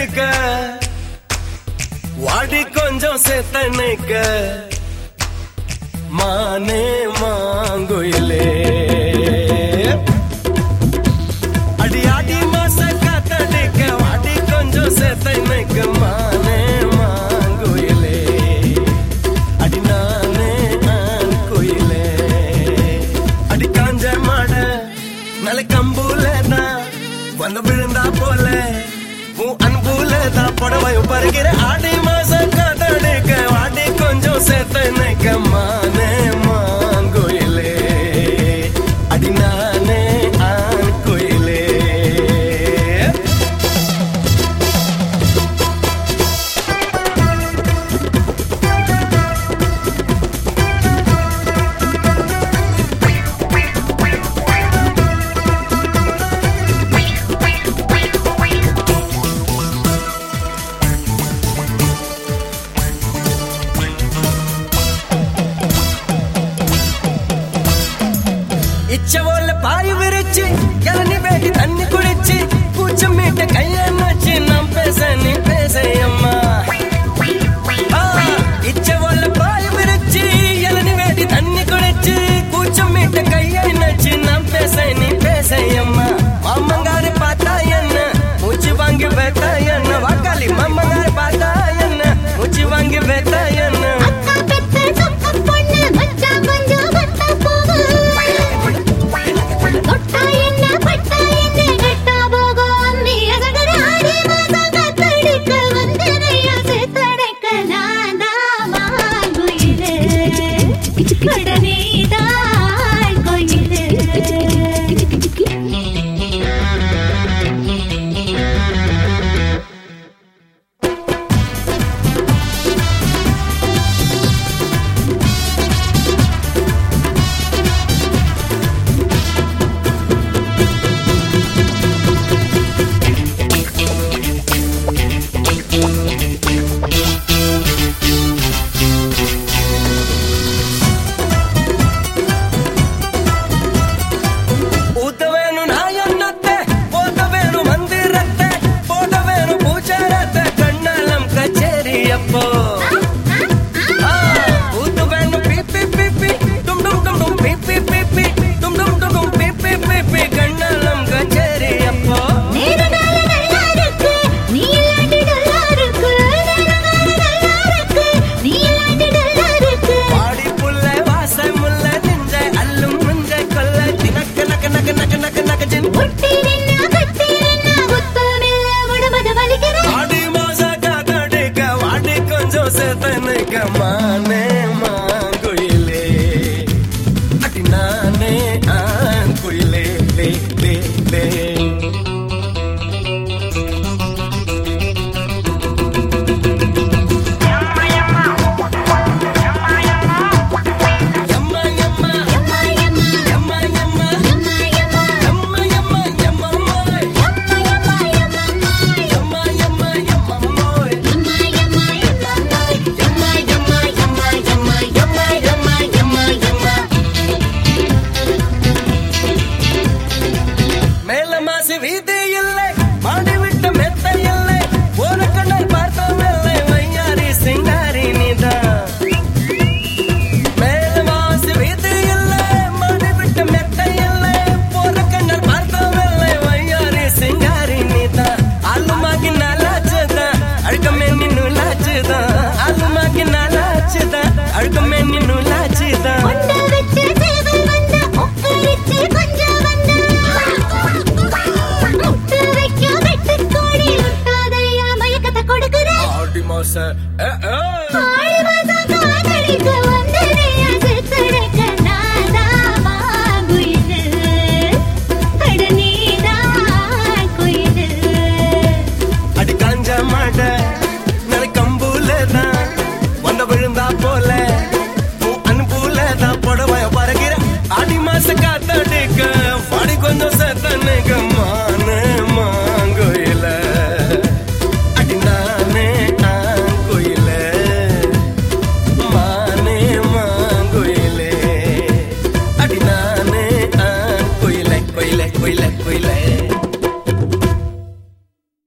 காத்தடிக்க வாடி கொஞ்சம் சேத்தனைக்க மானே மாங்குயிலே அடி ஆடி மாச காத்தடிக்க வாடி கொஞ்சம் சேத்தனைக்க மானே மாங்குயிலே அடி நானே ஆண் குயிலே அடி காஞ்ச மாட நல்ல கம்பூல தான் வந்து விழுந்தா போல உன் அன்புல தான் புடவையும் பருகிற ஆடி மாசம் காத்தடிக்க வாடி கொஞ்சம் சேர்த்து நினைக்க மானே மாங்குயிலே அடி நானே ஆண் குயிலே இச்சவோல பாய் விரிச்சு இளநி வேடி தண்ணி குடிச்சு பூச்சம் மீட்ட கைய வச்சு நாம் பேச நீ